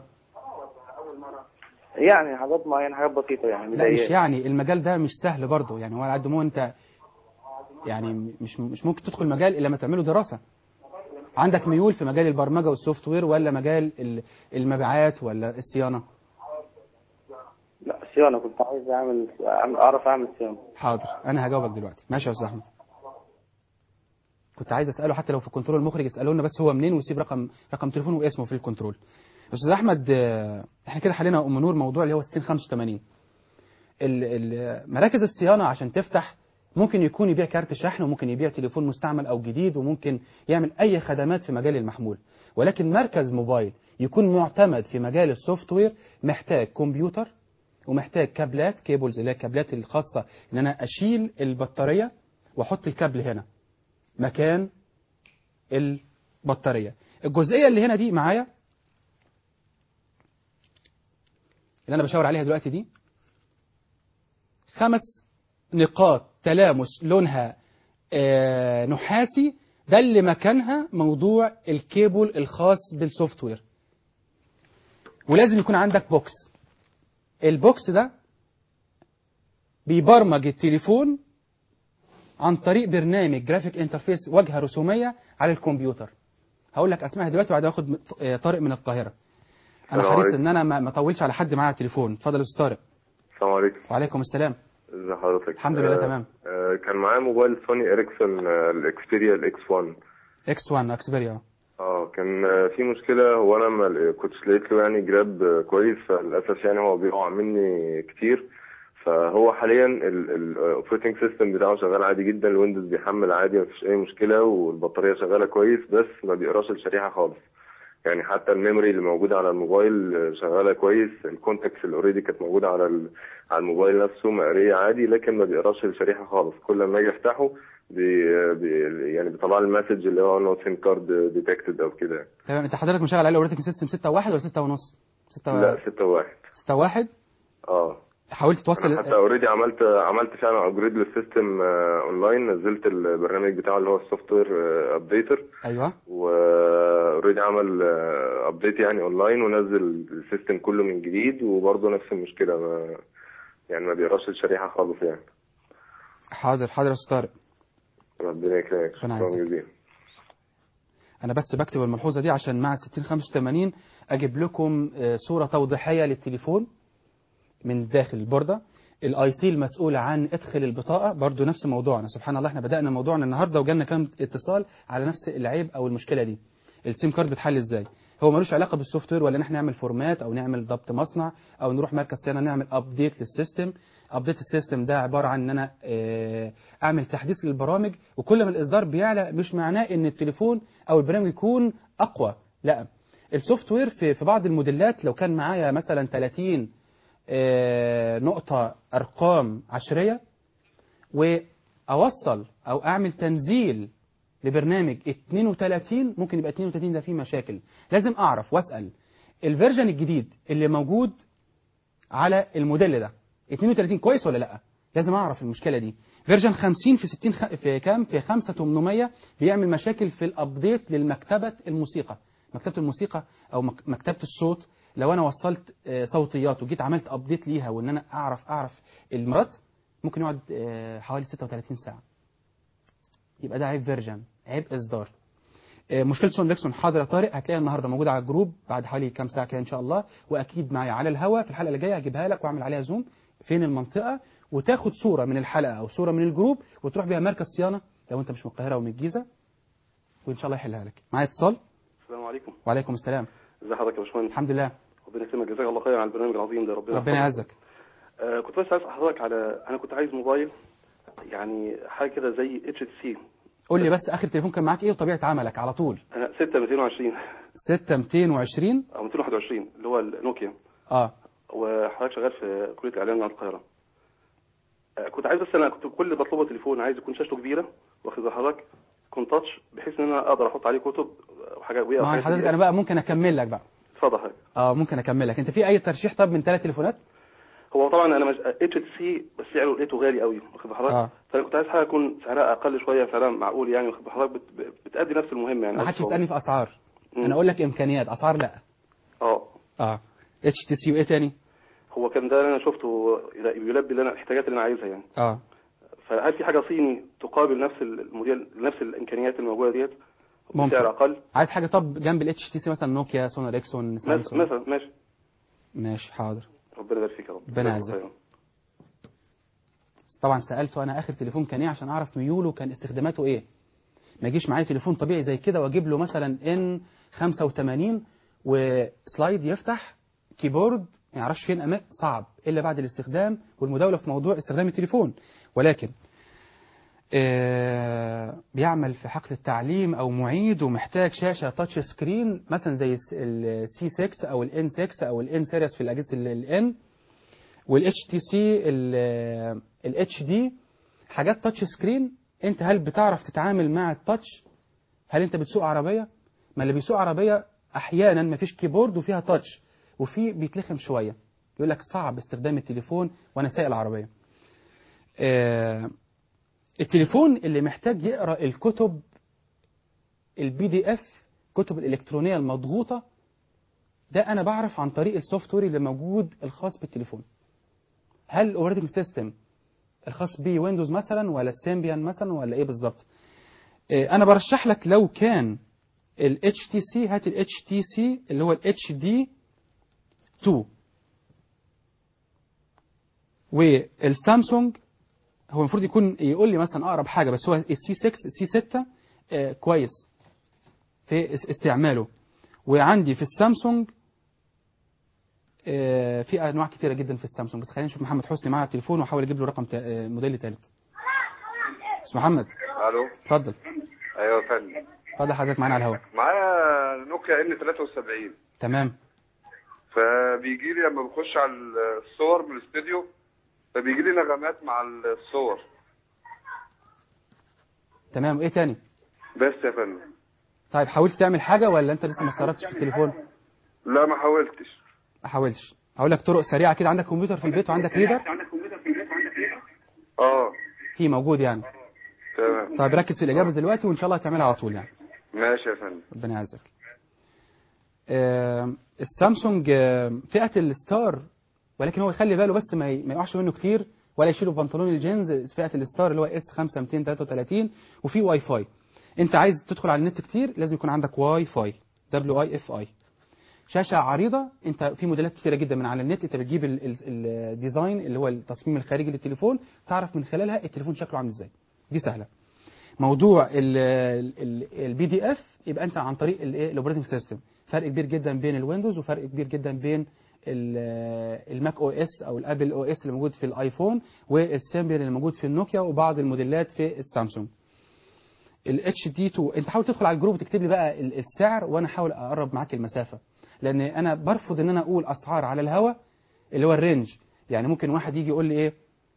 يعني حاجات معينه حاجات بسيطه يعني لا بدايات مش يعني المجال ده مش سهل برضه يعني هو على قد ما هو انت يعني مش مش ممكن تدخل مجال الا ما تعمله دراسه عندك ميول في مجال البرمجه والسوفت وير ولا مجال ال- المبيعات ولا الصيانه لا صيانه كنت عايز اعمل أعمل- اعرف اعمل صيانه حاضر انا هجاوبك دلوقتي ماشي يا استاذ احمد كنت عايز اساله حتى لو في الكنترول المخرج يسالوا لنا بس هو منين ويسيب رقم رقم تليفونه واسمه في الكنترول استاذ احمد آه، احنا كده حلينا ام نور موضوع اللي هو 6085 ال- ال- مراكز الصيانه عشان تفتح ممكن يكون يبيع كارت شحن وممكن يبيع تليفون مستعمل او جديد وممكن يعمل اي خدمات في مجال المحمول ولكن مركز موبايل يكون معتمد في مجال السوفت وير محتاج كمبيوتر ومحتاج كابلات كيبلز اللي هي الكابلات الخاصه ان انا اشيل البطاريه واحط الكابل هنا مكان البطاريه الجزئيه اللي هنا دي معايا اللي انا بشاور عليها دلوقتي دي خمس نقاط تلامس لونها آه، نحاسي ده اللي مكانها موضوع الكيبل الخاص بالسوفت وير ولازم يكون عندك بوكس البوكس ده بيبرمج التليفون عن طريق برنامج جرافيك انترفيس واجهه رسوميه على الكمبيوتر هقول لك اسمائها دلوقتي وبعدين اخد آه، طارق من القاهره انا السلام حريص عليكم. ان انا ما ما اطولش على حد معايا على التليفون اتفضل يا استاذ طارق السلام عليكم وعليكم السلام ازي حضرتك الحمد لله تمام. آه كان معايا موبايل سوني اريكسون آه الاكسبيريا الاكس 1 اكس 1 اكسبيريا اه كان آه في مشكله هو انا ما ل- كنتش لقيت له يعني جراب آه كويس فللاسف يعني هو بيقع مني كتير فهو حاليا الاوبريتنج سيستم بتاعه شغال عادي جدا الويندوز بيحمل عادي مفيش اي مشكله والبطاريه شغاله كويس بس ما بيقراش الشريحه خالص يعني حتى الميموري اللي موجوده على الموبايل آه، شغاله كويس الكونتاكتس اللي اوريدي كانت موجوده على ال- على الموبايل نفسه مقريه عادي لكن ما بيقراش الشريحه خالص كل ما اجي افتحه بي بي يعني بيطلع لي المسج اللي هو نو سيم كارد ديتكتد او كده تمام انت حضرتك مشغل عليه الاوبريتنج سيستم 6 1 ولا 6 ونص 6 لا 6 1 6 1 اه حاولت توصل أنا حتى اوريدي عملت عملت فعلا ابجريد للسيستم آه، اونلاين نزلت البرنامج بتاعه اللي هو السوفت وير ابديتر ايوه واوريدي عمل ابديت يعني اونلاين ونزل السيستم كله من جديد وبرضه نفس المشكله ما يعني ما بيقراش الشريحه خالص يعني حاضر حاضر يا استاذ طارق ربنا يكرمك ربنا شكرا يعزك. جزيلا انا بس بكتب الملحوظه دي عشان مع 60 85 اجيب لكم آه، صوره توضيحيه للتليفون من داخل البورده الاي سي المسؤول عن ادخل البطاقه برضو نفس موضوعنا سبحان الله احنا بدانا موضوعنا النهارده وجالنا كام اتصال على نفس العيب او المشكله دي السيم كارد بتحل ازاي هو ملوش علاقه بالسوفت وير ولا ان احنا نعمل فورمات او نعمل ضبط مصنع او نروح مركز صيانه نعمل ابديت للسيستم ابديت السيستم ده عباره عن ان انا آه، اعمل تحديث للبرامج وكل ما الاصدار بيعلى مش معناه ان التليفون او البرنامج يكون اقوى لا السوفت وير في في بعض الموديلات لو كان معايا مثلا 30 آه، نقطه ارقام عشريه واوصل او اعمل تنزيل لبرنامج 32 ممكن يبقى 32 ده فيه مشاكل لازم اعرف واسال الفيرجن الجديد اللي موجود على الموديل ده 32 كويس ولا لا لازم اعرف المشكله دي فيرجن 50 في 60 خ... في كام في 5800 بيعمل مشاكل في الابديت للمكتبه الموسيقى مكتبه الموسيقى او مك... مكتبه الصوت لو انا وصلت آه، صوتيات وجيت عملت ابديت ليها وان انا اعرف اعرف المرات ممكن يقعد آه، حوالي 36 ساعه يبقى ده عيب فيرجن عيب اصدار آه، مشكله سون ليكسون حاضر يا طارق هتلاقيها النهارده موجوده على الجروب بعد حوالي كام ساعه كده ان شاء الله واكيد معايا على الهوا في الحلقه اللي جايه هجيبها لك واعمل عليها زوم فين المنطقه وتاخد صوره من الحلقه او صوره من الجروب وتروح بيها مركز صيانه لو انت مش من القاهره ومن الجيزه وان شاء الله يحلها لك معايا اتصال السلام عليكم وعليكم السلام ازي حضرتك يا باشمهندس الحمد لله ربنا يسلمك جزاك الله خير على البرنامج العظيم ده ربنا ربنا يحفظك. يعزك آه كنت بس عايز حضرتك على انا كنت عايز موبايل يعني حاجه كده زي اتش تي سي قول لي بس اخر تليفون كان معاك ايه وطبيعه عملك على طول انا 6 220 6 220 او 221 اللي هو النوكيا اه وحضرتك شغال في كليه الاعلام جامعه القاهره آه كنت عايز بس انا كنت كل اللي بطلبه تليفون عايز يكون شاشته كبيره واخد بال حضرتك يكون تاتش بحيث ان انا اقدر احط عليه كتب وحاجات ما هو حضرتك انا بقى ممكن اكمل لك بقى اتفضل حضرتك اه ممكن اكمل لك انت في اي ترشيح طب من ثلاث تليفونات هو طبعا انا مش اتش تي سي بس سعره لقيته غالي قوي واخد بحضرتك اه فانا كنت عايز حاجه يكون سعرها اقل شويه سعرها معقول يعني واخد بحضرتك بت... بتأدي نفس المهمه يعني ما حدش أو- يسالني في اسعار مم. انا اقول لك امكانيات اسعار لا اه اه اتش تي سي وايه تاني هو كان ده اللي انا شفته يلبي اللي انا الاحتياجات اللي انا عايزها يعني اه فهل في حاجه صيني تقابل نفس الموديل نفس الامكانيات الموجوده ديت ممكن بسعر اقل عايز حاجه طب جنب الاتش تي سي مثلا نوكيا سونار اكسون مثلا سامسونج مثلا ماشي ماشي حاضر ربنا يبارك فيك يا رب ربنا يعزك. طبعا سالته انا اخر تليفون كان ايه عشان اعرف ميوله كان استخداماته ايه ما يجيش معايا تليفون طبيعي زي كده واجيب له مثلا ان 85 وسلايد يفتح كيبورد ما يعرفش فين امان صعب الا بعد الاستخدام والمداوله في موضوع استخدام التليفون ولكن آه، بيعمل في حقل التعليم او معيد ومحتاج شاشه تاتش سكرين مثلا زي السي 6 او الان 6 او الان سيريس في الاجهزه الان والاتش تي سي الاتش دي حاجات تاتش سكرين انت هل بتعرف تتعامل مع التاتش هل انت بتسوق عربيه ما اللي بيسوق عربيه احيانا ما فيش كيبورد وفيها تاتش وفي بيتلخم شويه يقول لك صعب استخدام التليفون وانا سايق العربيه آه، التليفون اللي محتاج يقرا الكتب البي دي اف كتب الالكترونيه المضغوطه ده انا بعرف عن طريق السوفت وير اللي موجود الخاص بالتليفون هل الاوبريتنج سيستم الخاص بويندوز مثلا ولا السيمبيان مثلا ولا ايه بالظبط آه، انا برشح لك لو كان ال HTC هات ال HTC اللي هو ال HD 2 والسامسونج هو المفروض يكون يقول لي مثلا اقرب حاجه بس هو السي 6 السي 6 آه، كويس في اس- استعماله وعندي في السامسونج آه، في انواع كتيره جدا في السامسونج بس خلينا نشوف محمد حسني معاه التليفون واحاول اجيب له رقم تا- آه، موديل ثالث اسمه محمد الو اتفضل ايوه يا فندم اتفضل حضرتك معانا على الهواء معايا نوكيا ان 73 تمام فبيجي لي لما بخش على الصور من الاستوديو فبيجي لي نغمات مع الصور تمام وايه تاني بس يا فندم طيب حاولت تعمل حاجه ولا انت لسه ما استردتش في التليفون لا ما حاولتش ما حاولش هقول لك طرق سريعه كده عندك كمبيوتر في البيت وعندك ريدر اه في موجود يعني تمام طيب ركز في الاجابه دلوقتي وان شاء الله هتعملها على طول يعني ماشي يا فندم ربنا يعزك آه، السامسونج آه، فئه الستار ولكن هو يخلي باله بس ما ي- ما يقعش منه كتير ولا يشيله بنطلون الجينز فئه الستار اللي هو اس 5 233 وفي واي فاي انت عايز تدخل على النت كتير لازم يكون عندك واي فاي دبليو اي اف اي شاشه عريضه انت في موديلات كتيره جدا من على النت انت بتجيب ال- ال- الديزاين اللي هو التصميم الخارجي للتليفون تعرف من خلالها التليفون شكله عامل ازاي دي سهله موضوع البي دي اف يبقى انت عن طريق الاوبريتنج سيستم فرق كبير جدا بين الويندوز وفرق كبير جدا بين ال- الماك او اس او الابل او اس اللي موجود في الايفون والسيمبل اللي موجود في النوكيا وبعض الموديلات في السامسونج الاتش دي 2 انت حاول تدخل على الجروب وتكتب لي بقى ال- السعر وانا احاول اقرب معاك المسافه لان انا برفض ان انا اقول اسعار على الهوا اللي هو الرينج يعني ممكن واحد يجي يقول لي ايه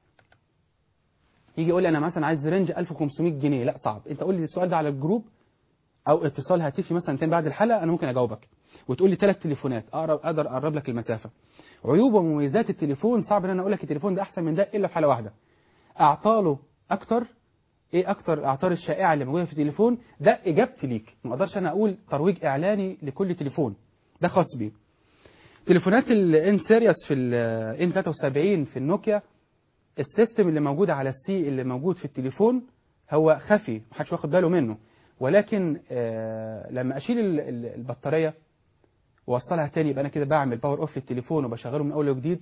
يجي يقول لي انا مثلا عايز رينج 1500 جنيه لا صعب انت قول لي السؤال ده على الجروب او اتصال هاتفي مثلا تاني بعد الحلقه انا ممكن اجاوبك وتقول لي ثلاث تليفونات اقرب اقدر اقرب لك المسافه عيوب ومميزات التليفون صعب ان انا اقول لك التليفون ده احسن من ده الا في حاله واحده اعطاله اكتر ايه اكتر الاعطار الشائعه اللي موجوده في التليفون ده اجابتي ليك ما اقدرش انا اقول ترويج اعلاني لكل تليفون ده خاص بيه تليفونات الان سيريس في الان 73 في النوكيا السيستم اللي موجود على السي اللي موجود في التليفون هو خفي محدش واخد باله منه ولكن آه لما اشيل ال- ال- البطاريه واوصلها تاني يبقى انا كده بعمل باور اوف للتليفون وبشغله من اول وجديد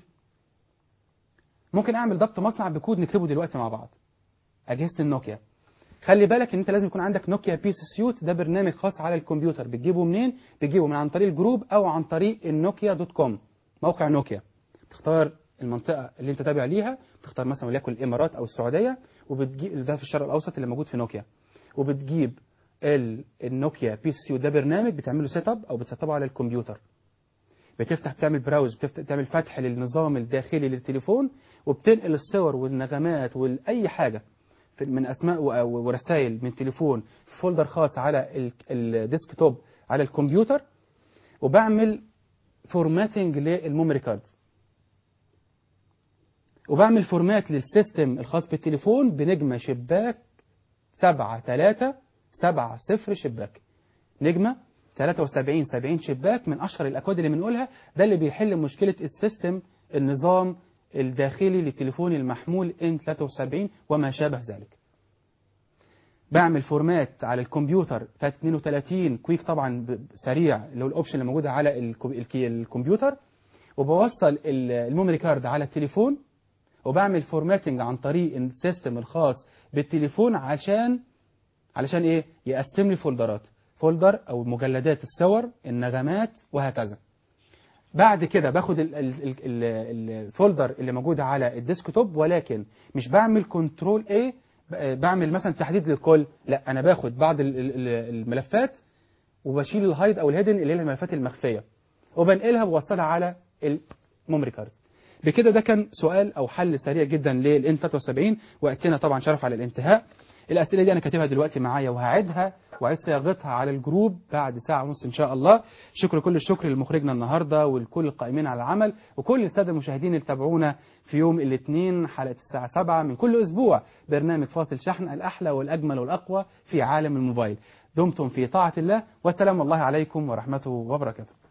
ممكن اعمل ضبط مصنع بكود نكتبه دلوقتي مع بعض اجهزه النوكيا خلي بالك ان انت لازم يكون عندك نوكيا بيس سيوت ده برنامج خاص على الكمبيوتر بتجيبه منين بتجيبه من عن طريق الجروب او عن طريق النوكيا دوت كوم موقع نوكيا تختار المنطقه اللي انت تابع ليها تختار مثلا وليكن الامارات او السعوديه وبتجيب ده في الشرق الاوسط اللي موجود في نوكيا وبتجيب ال- النوكيا بيس سيوت ده برنامج بتعمله سيت اب او بتسطبه على الكمبيوتر بتفتح بتعمل براوز بتفتح تعمل فتح للنظام الداخلي للتليفون وبتنقل الصور والنغمات واي حاجه في- من اسماء و- ورسائل من تليفون في فولدر خاص على ال- الديسكتوب على الكمبيوتر وبعمل فورماتنج للميموري كارد وبعمل فورمات للسيستم الخاص بالتليفون بنجمة شباك 7 3 7 0 شباك نجمة 73 70 شباك من أشهر الأكواد اللي بنقولها ده اللي بيحل مشكلة السيستم النظام الداخلي للتليفون المحمول N73 وما شابه ذلك بعمل فورمات على الكمبيوتر 32 كويك طبعا ب- سريع اللي هو الاوبشن اللي موجوده على الكو- الكي- الكمبيوتر وبوصل ال- الميموري كارد على التليفون وبعمل فورماتنج عن طريق السيستم الخاص بالتليفون عشان علشان ايه يقسم لي فولدرات فولدر او مجلدات الصور النغمات وهكذا بعد كده باخد ال- ال- ال- ال- الفولدر اللي موجود على الديسكتوب ولكن مش بعمل كنترول ايه بعمل مثلا تحديد للكل لا انا باخد بعض ال- ال- ال- الملفات وبشيل الهايد او الهيدن اللي هي الملفات المخفيه وبنقلها بوصلها على الميموري كارد بكده ده كان سؤال او حل سريع جدا للان 73 وقتنا طبعا شرف على الانتهاء الاسئله دي انا كاتبها دلوقتي معايا وهعيدها واعيد صياغتها على الجروب بعد ساعه ونص ان شاء الله شكر كل الشكر لمخرجنا النهارده ولكل القائمين على العمل وكل الساده المشاهدين اللي تابعونا في يوم الاثنين حلقه الساعه 7 من كل اسبوع برنامج فاصل شحن الاحلى والاجمل والاقوى في عالم الموبايل دمتم في طاعه الله والسلام الله عليكم ورحمته وبركاته